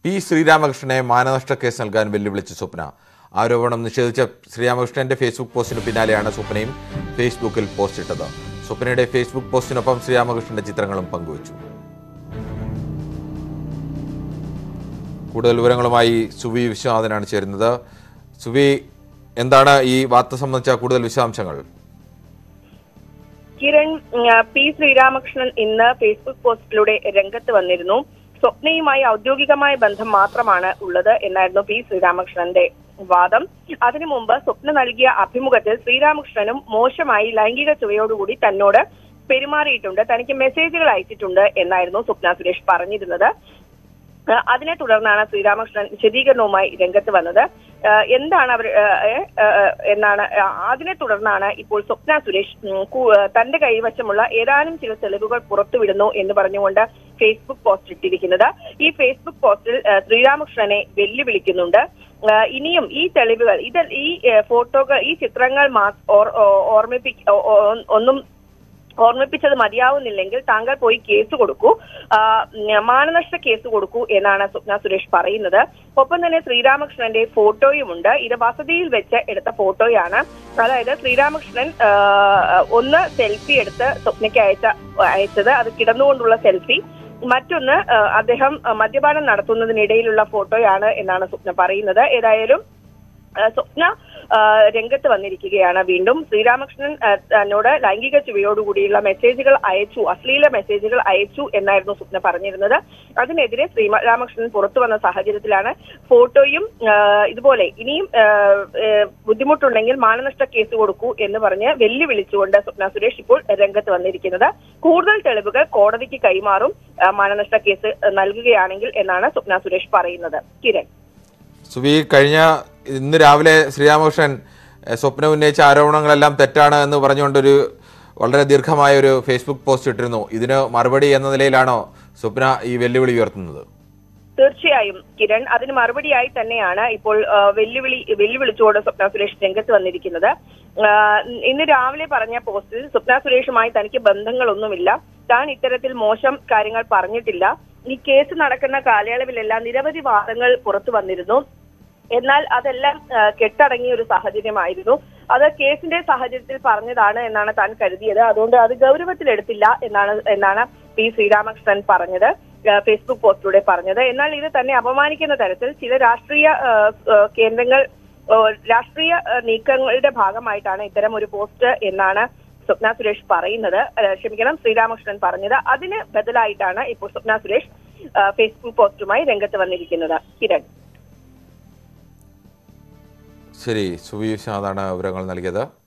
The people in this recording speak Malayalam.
പി ശ്രീരാമകൃഷ്ണനെ മാനനഷ്ട കേസ് നൽകാൻ വെല്ലുവിളിച്ച് സ്വപ്ന ആരോപണം നിഷേധിച്ച ശ്രീരാമകൃഷ്ണന്റെ ഫേസ്ബുക്ക് പോസ്റ്റിന് പിന്നാലെയാണ് സ്വപ്നയും ഫേസ്ബുക്കിൽ പോസ്റ്റ് ഇട്ടത് സ്വപ്നയുടെ ഫേസ്ബുക്ക് പോസ്റ്റിനൊപ്പം ശ്രീരാമകൃഷ്ണന്റെ ചിത്രങ്ങളും പങ്കുവച്ചു കൂടുതൽ വിവരങ്ങളുമായി സുവി വിശ്വനാഥനാണ് ചേരുന്നത് സുവി എന്താണ് ഈ വാർത്ത സംബന്ധിച്ച കൂടുതൽ വിശദാംശങ്ങൾ കിരൺ ഉം, പി ശ്രീരാമകൃഷ്ണൻ ഇന്ന് ഫേസ്ബുക്ക് പോസ്റ്റിലൂടെ രംഗത്ത് വന്നിരുന്നു സ്വപ്നയുമായി ഔദ്യോഗികമായ ബന്ധം മാത്രമാണ് ഉള്ളത് എന്നായിരുന്നു പി ശ്രീരാമകൃഷ്ണന്റെ വാദം അതിനു മുമ്പ് സ്വപ്ന നൽകിയ അഭിമുഖത്തിൽ ശ്രീരാമകൃഷ്ണനും മോശമായി ലൈംഗിക ചുവയോടുകൂടി തന്നോട് പെരുമാറിയിട്ടുണ്ട് തനിക്ക് മെസ്സേജുകൾ അയച്ചിട്ടുണ്ട് എന്നായിരുന്നു സ്വപ്ന സുരേഷ് പറഞ്ഞിരുന്നത് ആ, അതിനെ തുടർന്നാണ് ശ്രീരാമകൃഷ്ണൻ വിശദീകരണവുമായി രംഗത്ത് വന്നത് ആ, എന്താണ് അവർ ആ, ഏ, ആ, എന്നാണ് ആ, അതിനെ തുടർന്നാണ് ഇപ്പോൾ സ്വപ്ന സുരേഷ് ഉം, കു- ആ, തന്റെ കൈവശമുള്ള ഏതാനും ചില തെളിവുകൾ പുറത്തുവിടുന്നു എന്ന് പറഞ്ഞുകൊണ്ട് ഫേസ്ബുക്ക് പോസ്റ്റ് ഇട്ടിരിക്കുന്നത് ഈ ഫേസ്ബുക്ക് പോസ്റ്റിൽ ആ, ശ്രീരാമകൃഷ്ണനെ വെല്ലുവിളിക്കുന്നുണ്ട് ആ, ഇനിയും ഈ തെളിവുകൾ ഇത് ഈ ആ, ഫോട്ടോകൾ ഈ ചിത്രങ്ങൾ മാ ഓർ- ഓ- ഓർമ്മിപ്പിക്ക ഓ- ഓ- ഒന്നും ഓർമ്മിപ്പിച്ചത് മതിയാവുന്നില്ലെങ്കിൽ താങ്കൾ പോയി കേസ് കൊടുക്കൂ ആ, ഉം, മാനനഷ്ട കേസ് കൊടുക്കൂ എന്നാണ് സ്വപ്ന സുരേഷ് പറയുന്നത് ഒപ്പം തന്നെ ശ്രീരാമകൃഷ്ണന്റെ ഫോട്ടോയുമുണ്ട് ഇത് വസതിയിൽ വെച്ച് എടുത്ത ഫോട്ടോയാണ് അതായത് ശ്രീരാമകൃഷ്ണൻ ആ, ഒന്ന് സെൽഫി എടുത്ത് സ്വപ്നയ്ക്ക് അയച്ച അയച്ചത് അത് കിടന്നുകൊണ്ടുള്ള സെൽഫി മറ്റൊന്ന് ആ, അദ്ദേഹം ആ, മദ്യപാനം നടത്തുന്നതിനിടയിലുള്ള ഫോട്ടോയാണ് എന്നാണ് സ്വപ്ന പറയുന്നത് ഏതായാലും ആ, സ്വപ്ന ആ, രംഗത്ത് വന്നിരിക്കുകയാണ് വീണ്ടും ശ്രീരാമകൃഷ്ണൻ ആ, തന്നോട് ലൈംഗിക ചുവയോടുകൂടിയുള്ള മെസ്സേജുകൾ അയച്ചു അശ്ലീല മെസ്സേജുകൾ അയച്ചു എന്നായിരുന്നു സ്വപ്ന പറഞ്ഞിരുന്നത് അതിനെതിരെ ശ്രീരാമകൃഷ്ണൻ പുറത്തു വന്ന സാഹചര്യത്തിലാണ് ഫോട്ടോയും ആ, ഇതുപോലെ ഇനിയും ആ, ഏ, ബുദ്ധിമുട്ടുണ്ടെങ്കിൽ മാനനഷ്ട കേസ് കൊടുക്കൂ എന്ന് പറഞ്ഞ് വെല്ലുവിളിച്ചുകൊണ്ട് സ്വപ്ന സുരേഷ് ഇപ്പോൾ രംഗത്ത് വന്നിരിക്കുന്നത് കൂടുതൽ തെളിവുകൾ കോടതിക്ക് കൈമാറും ആ, മാനനഷ്ട കേസ് നൽകുകയാണെങ്കിൽ എന്നാണ് സ്വപ്ന സുരേഷ് പറയുന്നത് കിരൺ സുവി കഴിഞ്ഞ ഇന്ന് രാവിലെ ശ്രീരാമകൃഷ്ണൻ എഹ്, സ്വപ്ന ഉന്നയിച്ച ആരോപണങ്ങളെല്ലാം തെറ്റാണ് എന്ന് പറഞ്ഞുകൊണ്ടൊരു വളരെ ദീർഘമായ ഒരു ഫേസ്ബുക്ക് പോസ്റ്റ് ഇട്ടിരുന്നു ഇതിന് മറുപടി എന്ന നിലയിലാണോ സ്വപ്ന ഈ വെല്ലുവിളി ഉയർത്തുന്നത് തീർച്ചയായും കിരൺ അതിന് മറുപടിയായി തന്നെയാണ് ഇപ്പോൾ ആ, വെല്ലുവിളി വെല്ലുവിളിച്ചുകൊണ്ട് സ്വപ്ന സുരേഷ് രംഗത്ത് വന്നിരിക്കുന്നത് ആ, ഇന്ന് രാവിലെ പറഞ്ഞ പോസ്റ്റിൽ സ്വപ്ന സുരേഷുമായി തനിക്ക് ബന്ധങ്ങളൊന്നുമില്ല താൻ ഇത്തരത്തിൽ മോശം കാര്യങ്ങൾ പറഞ്ഞിട്ടില്ല ഈ കേസ് നടക്കുന്ന കാലയളവിലെല്ലാം നിരവധി വാദങ്ങൾ പുറത്തു വന്നിരുന്നു എന്നാൽ അതെല്ലാം ആ, കെട്ടടങ്ങിയ ഒരു സാഹചര്യമായിരുന്നു അത് കേസിന്റെ സാഹചര്യത്തിൽ പറഞ്ഞതാണ് എന്നാണ് താൻ കരുതിയത് അതുകൊണ്ട് അത് ഗൗരവത്തിലെടുത്തില്ല എന്നാണ് എന്നാണ് പി ശ്രീരാമകൃഷ്ണൻ പറഞ്ഞത് ആ, ഫേസ്ബുക്ക് പോസ്റ്റിലൂടെ പറഞ്ഞത് എന്നാൽ ഇത് തന്നെ അപമാനിക്കുന്ന തരത്തിൽ ചില രാഷ്ട്രീയ ആ, ആ, കേന്ദ്രങ്ങൾ ആ, രാഷ്ട്രീയ ആ, നീക്കങ്ങളുടെ ഭാഗമായിട്ടാണ് ഇത്തരം ഒരു പോസ്റ്റ് എന്നാണ് സ്വപ്ന സുരേഷ് പറയുന്നത് ആ, ക്ഷമിക്കണം ശ്രീരാമകൃഷ്ണൻ പറഞ്ഞത് അതിന് ബദലായിട്ടാണ് ഇപ്പോൾ സ്വപ്ന സുരേഷ് ആ, ഫേസ്ബുക്ക് പോസ്റ്റുമായി രംഗത്ത് വന്നിരിക്കുന്നത് കിരൺ ശരി സുവി വിശ്വനാഥാണ് വിവരങ്ങൾ നൽകിയത്